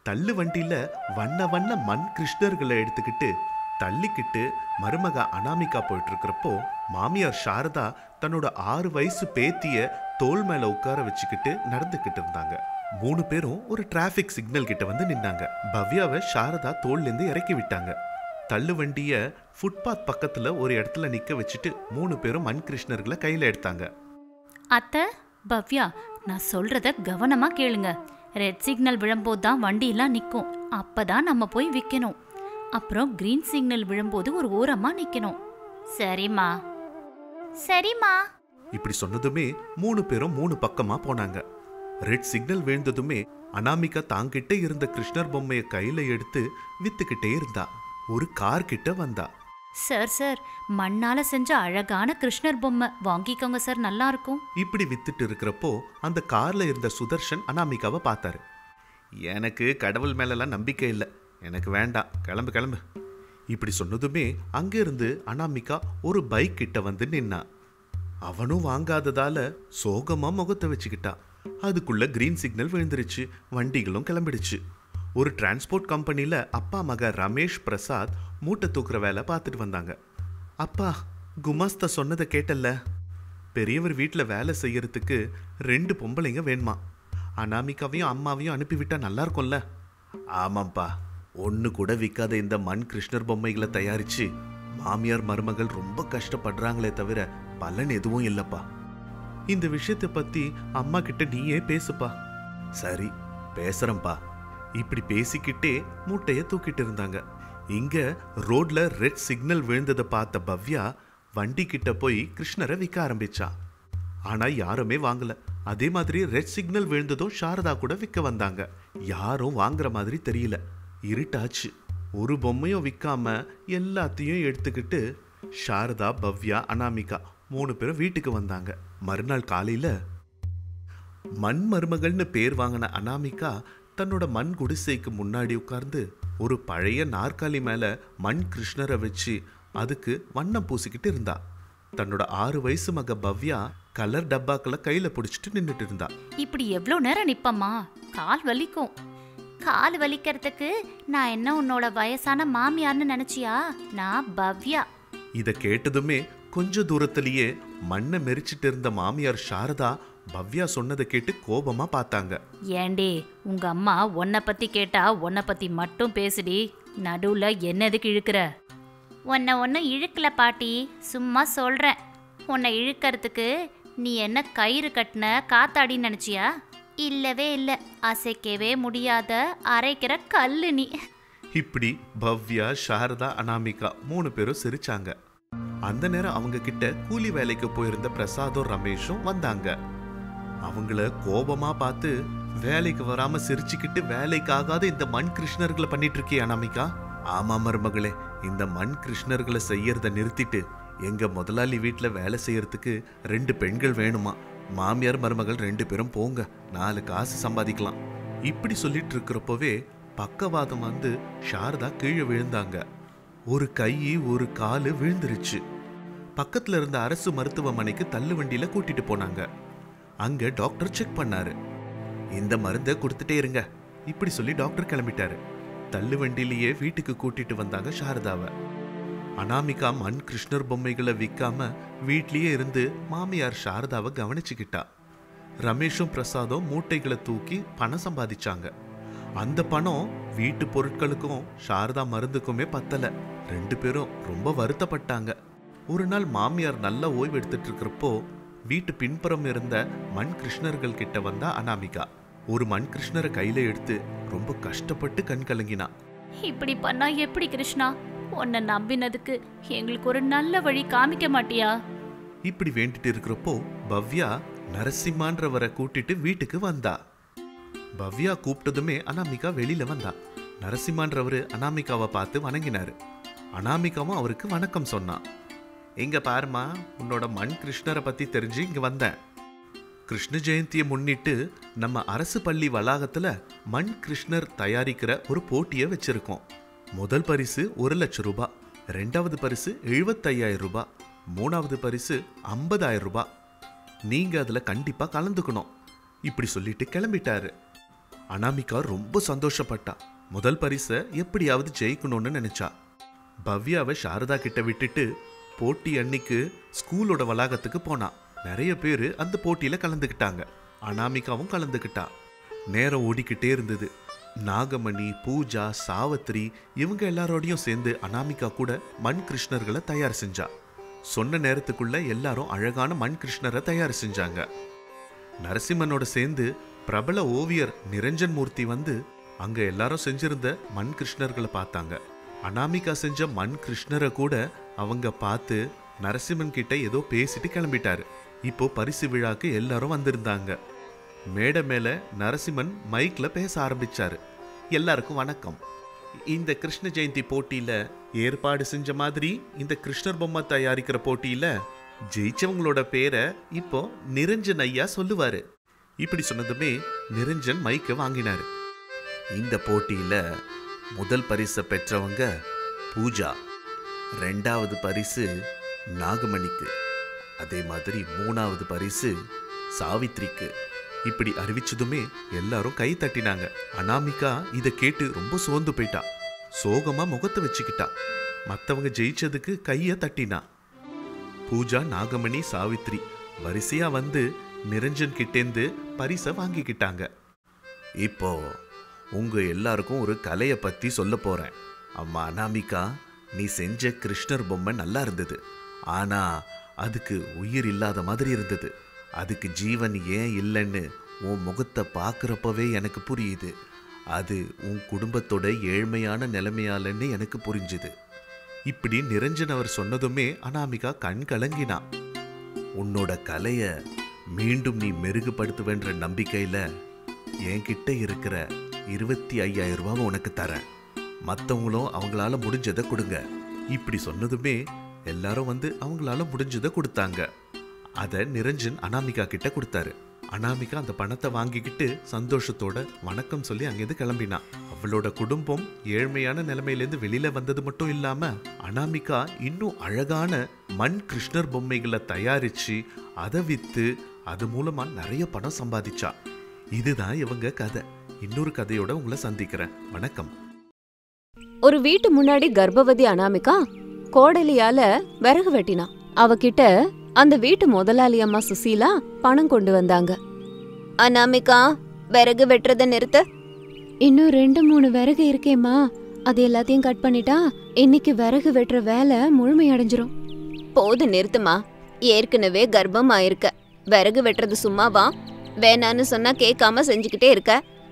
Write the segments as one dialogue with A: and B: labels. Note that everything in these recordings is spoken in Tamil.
A: தள்ளு வண்டியில வண்ண வண்ண மண் கிருஷ்ணர்களை எடுத்துக்கிட்டு தள்ளிக்கிட்டு மருமக அனாமிகா போயிட்டு இருக்கிறப்போ மாமியார் சாரதா தன்னோட ஆறு வயசு பேத்திய தோள் மேல உட்கார வச்சுக்கிட்டு நடந்துக்கிட்டு இருந்தாங்க மூணு பேரும் ஒரு டிராஃபிக் சிக்னல் கிட்ட வந்து நின்னாங்க பவ்யாவை சாரதா தோல்ல இருந்து இறக்கி விட்டாங்க தள்ளு வண்டிய ஃபுட்பாத் பக்கத்துல ஒரு இடத்துல நிக்க வச்சுட்டு மூணு பேரும் மண் கிருஷ்ணர்களை கையில எடுத்தாங்க
B: அத்தை பவ்யா நான் சொல்றத கவனமா கேளுங்க ரெட் சிக்னல் விழும்போது தான் வண்டியெல்லாம் நிற்கும் அப்பதான் நம்ம போய் விற்கணும் அப்புறம் கிரீன் சிக்னல் விழும்போது ஒரு ஓரமா நிக்கணும் சரிம்மா சரிம்மா
A: இப்படி சொன்னதுமே மூணு பேரும் மூணு பக்கமா போனாங்க ரெட் சிக்னல் விழுந்ததுமே அனாமிகா தாங்கிட்ட இருந்த கிருஷ்ணர் பொம்மைய கையில எடுத்து வித்துக்கிட்டே இருந்தா ஒரு கார் கிட்ட வந்தா
B: சார் சார் மண்ணால செஞ்ச அழகான கிருஷ்ணர் பொம்மை வாங்கிக்கோங்க சார் நல்லா இருக்கும்
A: இப்படி வித்துட்டு இருக்கிறப்போ அந்த கார்ல இருந்த சுதர்ஷன் அனாமிகாவை பார்த்தாரு எனக்கு கடவுள் மேலெல்லாம் நம்பிக்கை இல்லை எனக்கு வேண்டாம் கிளம்பு கிளம்பு இப்படி சொன்னதுமே அங்கிருந்து அனாமிகா ஒரு பைக் கிட்ட வந்து நின்னா அவனும் வாங்காததால சோகமா முகத்தை வச்சுக்கிட்டா அதுக்குள்ள கிரீன் சிக்னல் விழுந்துருச்சு வண்டிகளும் கிளம்பிடுச்சு ஒரு டிரான்ஸ்போர்ட் கம்பெனில அப்பா மக ரமேஷ் பிரசாத் மூட்டை தூக்குற வேலை பார்த்துட்டு வந்தாங்க அப்பா குமாஸ்தா சொன்னதை கேட்டல்ல பெரியவர் வீட்டில் வேலை செய்யறதுக்கு ரெண்டு பொம்பளைங்க வேணுமா அனாமிகாவையும் அம்மாவையும் அனுப்பிவிட்டா நல்லா இருக்கும்ல ஆமாம்ப்பா ஒன்று கூட விற்காத இந்த மண் கிருஷ்ணர் பொம்மைகளை தயாரிச்சு மாமியார் மருமகள் ரொம்ப கஷ்டப்படுறாங்களே தவிர பலன் எதுவும் இல்லைப்பா இந்த விஷயத்தை பத்தி அம்மா கிட்ட நீயே பேசுப்பா சரி பேசுறேன்ப்பா இப்படி பேசிக்கிட்டே மூட்டைய தூக்கிட்டு இருந்தாங்க இங்க ரோட்ல ரெட் சிக்னல் விழுந்ததை பார்த்த பவ்யா வண்டி கிட்ட போய் கிருஷ்ணரை விற்க ஆரம்பிச்சா ஆனா யாருமே வாங்கல அதே மாதிரி ரெட் சிக்னல் விழுந்ததும் சாரதா கூட விற்க வந்தாங்க யாரும் வாங்குற மாதிரி தெரியல இருட்டாச்சு ஒரு பொம்மையும் விற்காம எல்லாத்தையும் எடுத்துக்கிட்டு சாரதா பவ்யா அனாமிகா மூணு பேரும் வீட்டுக்கு வந்தாங்க மறுநாள் காலையில மண் மருமகள்னு பேர் வாங்கின அனாமிகா தன்னோட மண் குடிசைக்கு முன்னாடி உட்கார்ந்து ஒரு பழைய நாற்காலி மேல மண் கிருஷ்ணரை வச்சு அதுக்கு வண்ணம் பூசிக்கிட்டு இருந்தா தன்னோட ஆறு வயசு மக பவ்யா கலர் டப்பாக்களை கையில பிடிச்சிட்டு நின்னுட்டு இருந்தா
B: இப்படி எவ்வளோ நேரம் நிப்பம்மா கால் வலிக்கும் கால் வலிக்கிறதுக்கு நான் என்ன உன்னோட வயசான மாமியார்னு நினைச்சியா நான் பவ்யா
A: இத கேட்டதுமே கொஞ்ச தூரத்திலேயே மண்ணை மெரிச்சிட்டு இருந்த மாமியார் சாரதா பவ்யா சொன்னதை கேட்டு கோபமா பார்த்தாங்க
B: ஏண்டே உங்க அம்மா உன்னை பத்தி கேட்டா உன்னை பத்தி மட்டும் பேசுடி நடுவுல என்னதுக்கு இழுக்கிற உன்னை ஒன்றும் இழுக்கல பாட்டி சும்மா சொல்றேன் உன்னை இழுக்கிறதுக்கு நீ என்ன கயிறு கட்டின காத்தாடின்னு நினைச்சியா இல்லவே இல்லை அசைக்கவே முடியாத அரைக்கிற கல்லு நீ
A: இப்படி பவ்யா சாரதா அனாமிகா மூணு பேரும் சிரிச்சாங்க அந்த நேரம் அவங்க கிட்ட கூலி வேலைக்கு போயிருந்த பிரசாதும் ரமேஷும் வந்தாங்க அவங்கள கோபமா பார்த்து வேலைக்கு வராம சிரிச்சுக்கிட்டு வேலைக்கு ஆகாத இந்த மண் கிருஷ்ணர்களை பண்ணிட்டு இருக்கிய அனாமிகா ஆமா மருமகளே இந்த மண் கிருஷ்ணர்களை செய்யறத நிறுத்திட்டு எங்க முதலாளி வீட்ல வேலை செய்யறதுக்கு ரெண்டு பெண்கள் வேணுமா மாமியார் மருமகள் ரெண்டு பேரும் போங்க நாலு காசு சம்பாதிக்கலாம் இப்படி சொல்லிட்டு இருக்கிறப்பவே பக்கவாதம் வந்து சாரதா கீழே விழுந்தாங்க ஒரு கை ஒரு காலு விழுந்துருச்சு பக்கத்துல இருந்த அரசு மருத்துவமனைக்கு தள்ளு வண்டியில கூட்டிட்டு போனாங்க அங்க டாக்டர் செக் பண்ணாரு இந்த மருந்தை கொடுத்துட்டே இருங்க இப்படி சொல்லி டாக்டர் கிளம்பிட்டாரு தள்ளு வண்டியிலேயே வீட்டுக்கு கூட்டிட்டு வந்தாங்க சாரதாவை அனாமிகா மண் கிருஷ்ணர் பொம்மைகளை விற்காம வீட்லயே இருந்து மாமியார் சாரதாவை கவனிச்சுக்கிட்டா ரமேஷும் பிரசாதும் மூட்டைகளை தூக்கி பணம் சம்பாதிச்சாங்க அந்த பணம் வீட்டு பொருட்களுக்கும் சாரதா மருந்துக்குமே பத்தல ரெண்டு பேரும் ரொம்ப வருத்தப்பட்டாங்க ஒரு நாள் மாமியார் நல்ல ஓய்வு எடுத்துட்டு இருக்கிறப்போ வீட்டு பின்புறம் இருந்த மண் கிருஷ்ணர்கள் கிட்ட வந்தா அனாமிகா ஒரு மண் கிருஷ்ணரை கையில எடுத்து ரொம்ப கஷ்டப்பட்டு கண் கலங்கினா
B: இப்படி பண்ணா எப்படி கிருஷ்ணா உன்னை நம்பினதுக்கு எங்களுக்கு ஒரு நல்ல வழி காமிக்க மாட்டியா
A: இப்படி வேண்டிட்டு இருக்கிறப்போ பவ்யா நரசிம்மான்றவரை கூட்டிட்டு வீட்டுக்கு வந்தா பவ்யா கூப்பிட்டதுமே அனாமிகா வெளியில வந்தா நரசிம்மான்றவரு அனாமிகாவை பார்த்து வணங்கினாரு அனாமிகாவும் அவருக்கு வணக்கம் சொன்னான் இங்க பாருமா உன்னோட மண் கிருஷ்ணரை பத்தி தெரிஞ்சு இங்க வந்தேன் கிருஷ்ண ஜெயந்தியை முன்னிட்டு நம்ம அரசு பள்ளி வளாகத்துல மண் கிருஷ்ணர் தயாரிக்கிற ஒரு போட்டியை வச்சிருக்கோம் முதல் பரிசு ஒரு லட்சம் ரூபாய் ரெண்டாவது பரிசு எழுபத்தையாயிரம் ரூபாய் மூணாவது பரிசு ஐம்பதாயிரம் ரூபாய் நீங்க அதுல கண்டிப்பா கலந்துக்கணும் இப்படி சொல்லிட்டு கிளம்பிட்டாரு அனாமிகா ரொம்ப சந்தோஷப்பட்டா முதல் பரிசை எப்படியாவது ஜெயிக்கணும்னு நினைச்சா பவ்யாவை சாரதா கிட்ட விட்டுட்டு போட்டி அன்னைக்கு ஸ்கூலோட வளாகத்துக்கு போனா நிறைய பேர் அந்த போட்டியில கலந்துக்கிட்டாங்க அனாமிகாவும் கலந்துக்கிட்டா நேரம் ஓடிக்கிட்டே இருந்தது நாகமணி பூஜா சாவத்ரி இவங்க எல்லாரோடையும் சேர்ந்து அனாமிகா கூட மண் கிருஷ்ணர்களை தயார் செஞ்சா சொன்ன நேரத்துக்குள்ள எல்லாரும் அழகான மண் கிருஷ்ணரை தயார் செஞ்சாங்க நரசிம்மனோட சேர்ந்து பிரபல ஓவியர் நிரஞ்சன் மூர்த்தி வந்து அங்க எல்லாரும் செஞ்சிருந்த மண் கிருஷ்ணர்களை பார்த்தாங்க அனாமிகா செஞ்ச மண் கிருஷ்ணரை கூட அவங்க பார்த்து நரசிம்மன் கிட்ட ஏதோ பேசிட்டு கிளம்பிட்டாரு இப்போ பரிசு விழாக்கு எல்லாரும் வந்திருந்தாங்க மேடை மேல நரசிம்மன் மைக்ல பேச ஆரம்பிச்சாரு எல்லாருக்கும் வணக்கம் இந்த கிருஷ்ண ஜெயந்தி போட்டியில ஏற்பாடு செஞ்ச மாதிரி இந்த கிருஷ்ணர் பொம்மை தயாரிக்கிற போட்டியில ஜெயிச்சவங்களோட பேரை இப்போ நிரஞ்சன் ஐயா சொல்லுவாரு இப்படி சொன்னதுமே நிரஞ்சன் மைக்க வாங்கினாரு இந்த போட்டியில முதல் பரிசை பெற்றவங்க பூஜா ரெண்டாவது பரிசு நாகமணிக்கு அதே மாதிரி மூணாவது பரிசு சாவித்ரிக்கு இப்படி அறிவிச்சதுமே எல்லாரும் கை தட்டினாங்க அனாமிகா இதை கேட்டு ரொம்ப சோர்ந்து போயிட்டா சோகமா முகத்தை வச்சுக்கிட்டா மத்தவங்க ஜெயிச்சதுக்கு கைய தட்டினா பூஜா நாகமணி சாவித்ரி வரிசையா வந்து நிரஞ்சன் கிட்டேந்து பரிசை வாங்கிக்கிட்டாங்க இப்போ உங்க எல்லாருக்கும் ஒரு கலையை பத்தி சொல்ல போறேன் அம்மா அனாமிகா நீ செஞ்ச கிருஷ்ணர் பொம்மை நல்லா இருந்தது ஆனா அதுக்கு உயிர் இல்லாத மாதிரி இருந்தது அதுக்கு ஜீவன் ஏன் இல்லைன்னு உன் முகத்தை பார்க்குறப்பவே எனக்கு புரியுது அது உன் குடும்பத்தோட ஏழ்மையான நிலைமையாலன்னு எனக்கு புரிஞ்சுது இப்படி நிரஞ்சன் அவர் சொன்னதுமே அனாமிகா கண் கலங்கினா உன்னோட கலைய மீண்டும் நீ மெருகுபடுத்துவேன்ற நம்பிக்கையில என்கிட்ட இருக்கிற இருபத்தி ஐயாயிரம் ரூபாவை உனக்கு தரேன் மற்றவங்களும் அவங்களால முடிஞ்சதை கொடுங்க இப்படி சொன்னதுமே எல்லாரும் வந்து அவங்களால முடிஞ்சதை கொடுத்தாங்க அதை நிரஞ்சன் அனாமிகா கிட்ட கொடுத்தாரு அனாமிகா அந்த பணத்தை வாங்கிக்கிட்டு சந்தோஷத்தோட வணக்கம் சொல்லி அங்கேருந்து கிளம்பினா அவளோட குடும்பம் ஏழ்மையான நிலைமையிலேருந்து வெளியில வந்தது மட்டும் இல்லாம அனாமிகா இன்னும் அழகான மண் கிருஷ்ணர் பொம்மைகளை தயாரிச்சு அதை வித்து அது மூலமா நிறைய பணம் சம்பாதிச்சா இதுதான் இவங்க கதை இன்னொரு கதையோட உங்களை சந்திக்கிறேன் வணக்கம்
C: ஒரு வீட்டு முன்னாடி கர்ப்பவதி அனாமிகா கோடலியால விறகு வெட்டினா அவகிட்ட அந்த வீட்டு முதலாளி அம்மா சுசீலா பணம் கொண்டு வந்தாங்க அனாமிகா விறகு வெட்டுறத நிறுத்த இன்னும் ரெண்டு மூணு விறகு இருக்கேம்மா அது எல்லாத்தையும் கட் பண்ணிட்டா இன்னைக்கு விறகு வெட்டுற வேலை முழுமையடைஞ்சிரும் போது நிறுத்துமா ஏற்கனவே கர்ப்பம் ஆயிருக்க விறகு வெட்டுறது சும்மாவா வேணான்னு சொன்னா கேட்காம செஞ்சுக்கிட்டே இருக்க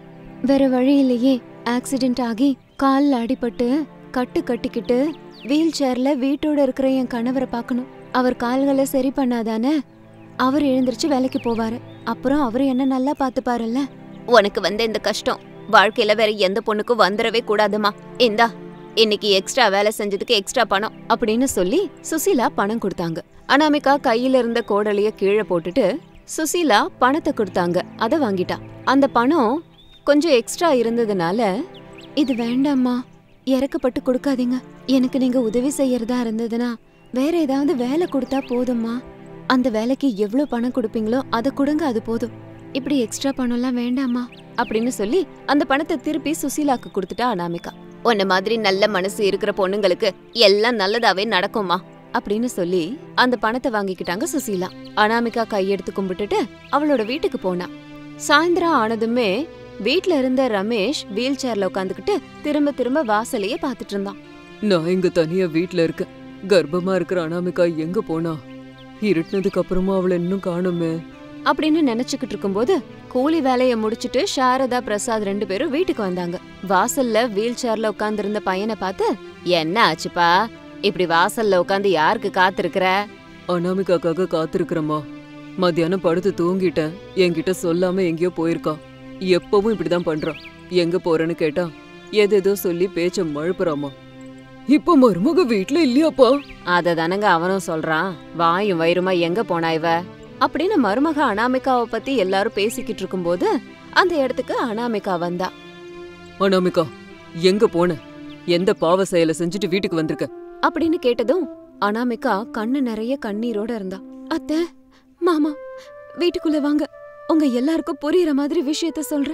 C: வேற வழி இல்லையே ஆக்சிடென்ட் ஆகி கால்ல அடிபட்டு கட்டு கட்டிக்கிட்டு வீல் சேர்ல வீட்டோட இருக்கிற என் கணவரை பார்க்கணும் அவர் கால்களை சரி பண்ணாதானே அவர் எழுந்திருச்சு வேலைக்கு போவாரு அப்புறம் அவர் என்ன நல்லா பாத்துப்பாருல்ல உனக்கு வந்த இந்த கஷ்டம் வாழ்க்கையில வேற எந்த பொண்ணுக்கும் வந்துடவே கூடாதுமா இந்தா இன்னைக்கு எக்ஸ்ட்ரா வேலை செஞ்சதுக்கு எக்ஸ்ட்ரா பணம் அப்படின்னு சொல்லி சுசீலா பணம் கொடுத்தாங்க அனாமிகா கையில இருந்த கோடலிய கீழே போட்டுட்டு சுசீலா பணத்தை கொடுத்தாங்க அத வாங்கிட்டா அந்த பணம் கொஞ்சம் எக்ஸ்ட்ரா இருந்ததுனால இது வேண்டாம்மா இறக்கப்பட்டு கொடுக்காதீங்க எனக்கு நீங்க உதவி செய்யறதா இருந்ததுன்னா வேற ஏதாவது வேலை கொடுத்தா போதும்மா அந்த வேலைக்கு எவ்வளவு பணம் கொடுப்பீங்களோ அதை கொடுங்க அது போதும் இப்படி எக்ஸ்ட்ரா பணம்லாம் வேண்டாம்மா அப்படின்னு சொல்லி அந்த பணத்தை திருப்பி சுசீலாக்கு கொடுத்துட்டா அனாமிகா உன்ன மாதிரி நல்ல மனசு இருக்கிற பொண்ணுங்களுக்கு எல்லாம் நல்லதாவே நடக்கும்மா அப்படின்னு சொல்லி அந்த பணத்தை வாங்கிக்கிட்டாங்க சுசீலா அனாமிகா கையெடுத்து கும்பிட்டுட்டு அவளோட வீட்டுக்கு போனா சாயந்தரம் ஆனதுமே வீட்ல இருந்த ரமேஷ் வீல் சேர்ல உட்காந்துக்கிட்டு திரும்ப திரும்ப வாசலையே பார்த்துட்டு இருந்தான்
D: நான் இங்க தனியா வீட்ல இருக்கேன் கர்ப்பமா இருக்கிற அனாமிகா எங்க போனா இருட்டுனதுக்கு அப்புறமா அவளை இன்னும் காணுமே
C: அப்படின்னு நினைச்சுக்கிட்டு இருக்கும்போது கூலி வேலைய முடிச்சிட்டு சாரதா பிரசாத் ரெண்டு பேரும் வீட்டுக்கு வந்தாங்க வாசல்ல வீல் சேர்ல உட்கார்ந்திருந்த பையனை பார்த்து என்ன ஆச்சுப்பா இப்படி வாசல்ல உட்காந்து யாருக்கு காத்திருக்கிற
D: அனாமிகாக்காக காத்திருக்கிறம்மா மத்தியானம் படுத்து தூங்கிட்டேன் என்கிட்ட சொல்லாம எங்கேயோ போயிருக்கா எப்பவும் இப்படிதான் பண்றான் எங்க போறேன்னு கேட்டா எதேதோ சொல்லி பேச்ச மழுப்புறாமா இப்ப மருமக வீட்ல இல்லையாப்பா
C: அத தானங்க அவனும் சொல்றான் வாயும் வயிறுமா எங்க போனா இவ அப்படின்னு மருமக அனாமிகாவை பத்தி எல்லாரும் பேசிக்கிட்டு இருக்கும்போது அந்த இடத்துக்கு அனாமிகா வந்தா
D: அனாமிகா எங்க போன எந்த பாவ செயலை செஞ்சுட்டு வீட்டுக்கு வந்திருக்க
C: அப்படின்னு கேட்டதும் அனாமிகா கண்ணு நிறைய கண்ணீரோட இருந்தா அத்தை மாமா வீட்டுக்குள்ள வாங்க உங்க எல்லாருக்கும் புரியுற மாதிரி விஷயத்த சொல்றேன்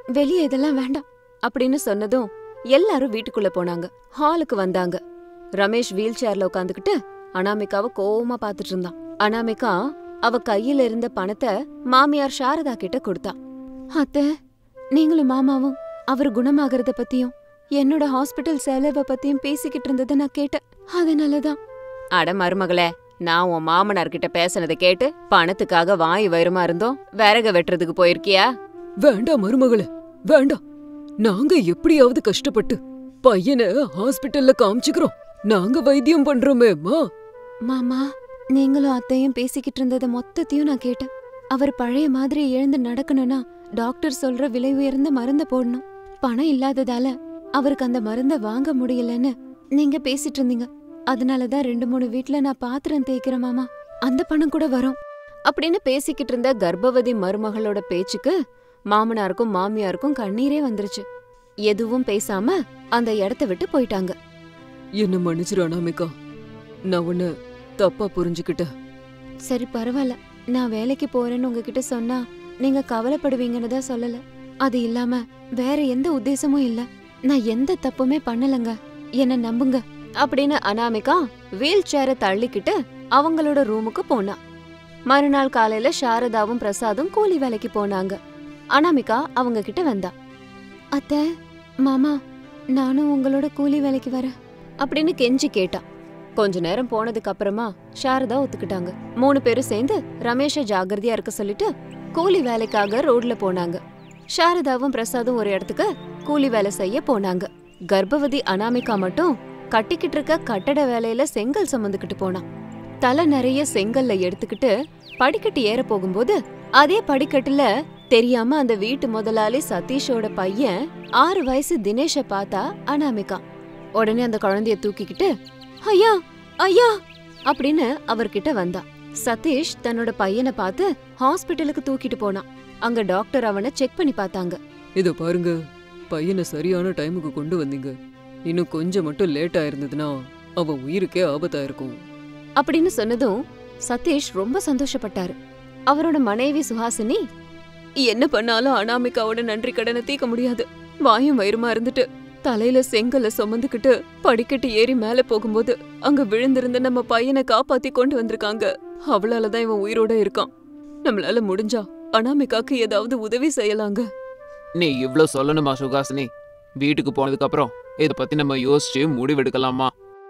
C: வெளியே இதெல்லாம் வேண்டாம் அப்படின்னு சொன்னதும் எல்லாரும் வீட்டுக்குள்ள போனாங்க ஹாலுக்கு வந்தாங்க ரமேஷ் வீல் சேர்ல உட்காந்துக்கிட்டு அனாமிகாவை கோவமா பாத்துட்டு இருந்தான் அனாமிகா அவ கையில இருந்த பணத்தை மாமியார் சாரதா கிட்ட கொடுத்தா அத்தை நீங்களும் மாமாவும் அவர் குணமாகறத பத்தியும் என்னோட ஹாஸ்பிட்டல் செலவை பத்தியும் பேசிக்கிட்டு இருந்ததை நான் கேட்டேன் அதனாலதான் அட மருமகளே நான் உன் மாமனார் கிட்ட பேசினதை கேட்டு பணத்துக்காக வாய் வயிறுமா இருந்தோம் விறக வெட்டுறதுக்கு போயிருக்கியா
D: வேண்டாம் மருமகளே வேண்டாம் நாங்க எப்படியாவது கஷ்டப்பட்டு பையனை ஹாஸ்பிட்டல்ல காமிச்சுக்கிறோம் நாங்க வைத்தியம் பண்றோமேம்மா
C: மாமா நீங்களும் அத்தையும் பேசிக்கிட்டு இருந்ததை மொத்தத்தையும் நான் கேட்டேன் அவர் பழைய மாதிரி எழுந்து நடக்கணும்னா டாக்டர் சொல்ற விலை உயர்ந்த மருந்த போடணும் பணம் இல்லாததால அவருக்கு அந்த மருந்த வாங்க முடியலன்னு நீங்க பேசிட்டு இருந்தீங்க அதனாலதான் ரெண்டு மூணு வீட்ல நான் பாத்திரம் தேய்க்கிறேன் மாமா அந்த பணம் கூட வரும் அப்படின்னு பேசிக்கிட்டு இருந்த கர்ப்பவதி மருமகளோட பேச்சுக்கு மாமனாருக்கும் மாமியாருக்கும் கண்ணீரே வந்துருச்சு எதுவும் பேசாம அந்த இடத்த விட்டு போயிட்டாங்க
D: என்ன மன்னிச்சிரு அனாமிகா நான் உன்னை தப்பா புரிஞ்சுக்கிட்டேன்
C: சரி பரவாயில்ல நான் வேலைக்கு போறேன்னு உங்ககிட்ட சொன்னா நீங்க கவலைப்படுவீங்கன்னு தான் சொல்லல அது இல்லாம வேற எந்த உத்தேசமும் இல்ல நான் எந்த தப்புமே பண்ணலங்க என்ன நம்புங்க அப்படின்னு அனாமிகா வீல் சேரை தள்ளிக்கிட்டு அவங்களோட ரூமுக்கு போனா மறுநாள் காலையில சாரதாவும் பிரசாதும் கூலி வேலைக்கு போனாங்க அனாமிகா அவங்க கிட்ட வந்தா அத்தை மாமா நானும் உங்களோட கூலி வேலைக்கு வரேன் அப்படின்னு கெஞ்சி கேட்டா கொஞ்ச நேரம் போனதுக்கு அப்புறமா சாரதா ஒத்துக்கிட்டாங்க மூணு பேரும் சேர்ந்து ரமேஷ ஜாகிரதையா இருக்க சொல்லிட்டு கூலி வேலைக்காக ரோட்ல போனாங்க சாரதாவும் பிரசாதும் ஒரு இடத்துக்கு கூலி வேலை செய்ய போனாங்க கர்ப்பவதி அனாமிகா மட்டும் கட்டிக்கிட்டு இருக்க கட்டட வேலையில செங்கல் சுமந்துக்கிட்டு போனான் தலை நிறைய செங்கல்ல எடுத்துக்கிட்டு படிக்கட்டு ஏற போகும்போது அதே படிக்கட்டுல தெரியாம அந்த வீட்டு முதலாளி சதீஷோட பையன் ஆறு வயசு தினேஷ பார்த்தா அனாமிகா உடனே அந்த குழந்தைய தூக்கிக்கிட்டு ஐயா ஐயா அப்படின்னு அவர்கிட்ட வந்தா சதீஷ் தன்னோட பையனை பார்த்து ஹாஸ்பிட்டலுக்கு தூக்கிட்டு போனான் அங்க டாக்டர் அவனை செக் பண்ணி பார்த்தாங்க
D: இத பாருங்க பையனை சரியான டைமுக்கு கொண்டு வந்தீங்க இன்னும் கொஞ்சம் மட்டும் லேட் ஆயிருந்ததுன்னா அவன் உயிருக்கே ஆபத்தா இருக்கும்
C: அப்படின்னு சொன்னதும் சதீஷ் ரொம்ப சந்தோஷப்பட்டாரு அவரோட மனைவி சுஹாசினி என்ன பண்ணாலும் அனாமிகாவோட நன்றி கடனை தீர்க்க முடியாது வாயும் வயிறுமா இருந்துட்டு தலையில செங்கல்ல சுமந்துக்கிட்டு படிக்கட்டு ஏறி மேல போகும்போது அங்க விழுந்திருந்த நம்ம பையனை காப்பாத்தி கொண்டு வந்திருக்காங்க அவளாலதான் இவன் உயிரோட இருக்கான் நம்மளால முடிஞ்சா அனாமிகாக்கு ஏதாவது உதவி செய்யலாங்க
E: நீ இவ்ளோ சொல்லணுமா சுகாசினி வீட்டுக்கு போனதுக்கு அப்புறம் இத பத்தி நம்ம யோசிச்சு முடிவெடுக்கலாமா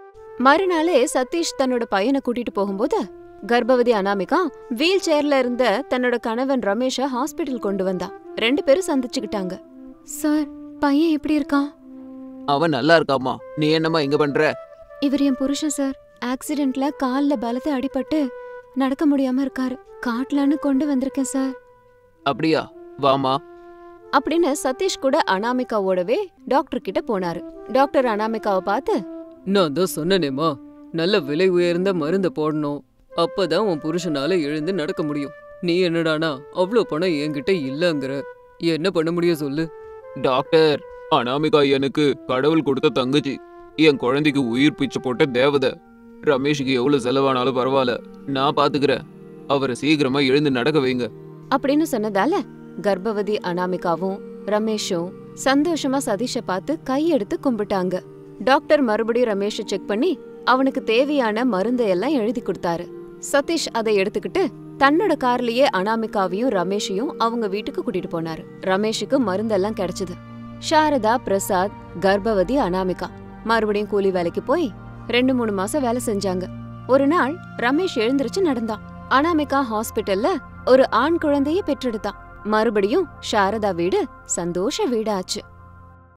C: மறுநாளே சதீஷ் தன்னோட பையனை கூட்டிட்டு போகும்போது கர்ப்பவதி அனாமிகா வீல் சேர்ல இருந்த தன்னோட கணவன் ரமேஷ ஹாஸ்பிட்டல் கொண்டு வந்தா ரெண்டு பேரும் சந்திச்சுக்கிட்டாங்க சார் பையன் எப்படி இருக்கான்
E: அவன் நல்லா இருக்காமா நீ என்னம்மா இங்க பண்ற
C: இவர் என் புருஷன் சார் ஆக்சிடென்ட்ல கால்ல பலத்த அடிபட்டு நடக்க முடியாம இருக்காரு காட்டலான்னு கொண்டு வந்திருக்கேன் சார்
E: அப்படியா வாமா
C: அப்படின்னு சதீஷ் கூட அனாமிகாவோடவே டாக்டர் கிட்ட போனாரு டாக்டர் அனாமிகாவை பார்த்து
D: நான் தான் சொன்னனேம்மா நல்ல விலை உயர்ந்த மருந்த போடணும் அப்பதான் உன் புருஷனால எழுந்து நடக்க முடியும் நீ என்னடானா அவ்வளோ பணம் என்கிட்ட இல்லங்கிற என்ன பண்ண முடியும் சொல்லு
E: டாக்டர் அனாமிகா எனக்கு கடவுள் கொடுத்த தங்கச்சி என் குழந்தைக்கு உயிர் பிச்சை போட்ட தேவதை ரமேஷுக்கு எவ்வளவு செலவானாலும் பரவாயில்ல நான் பாத்துக்கிறேன் அவரை சீக்கிரமா எழுந்து நடக்க வைங்க
C: அப்படின்னு சொன்னதால கர்ப்பவதி அனாமிகாவும் ரமேஷும் சந்தோஷமா சதீஷ பார்த்து கையெடுத்து கும்பிட்டாங்க டாக்டர் மறுபடியும் ரமேஷ செக் பண்ணி அவனுக்கு தேவையான மருந்தை எல்லாம் எழுதி கொடுத்தாரு சதீஷ் அதை எடுத்துக்கிட்டு தன்னோட கார்லயே அனாமிகாவையும் ரமேஷையும் அவங்க வீட்டுக்கு கூட்டிட்டு போனாரு ரமேஷுக்கு மருந்தெல்லாம் கிடைச்சது சாரதா பிரசாத் கர்ப்பவதி அனாமிகா மறுபடியும் கூலி வேலைக்கு போய் ரெண்டு மூணு மாசம் வேலை செஞ்சாங்க ஒரு நாள் ரமேஷ் எழுந்திருச்சு நடந்தான் அனாமிகா ஹாஸ்பிட்டல்ல ஒரு ஆண் குழந்தைய பெற்றெடுத்தான் மறுபடியும் சாரதா வீடு சந்தோஷ வீடாச்சு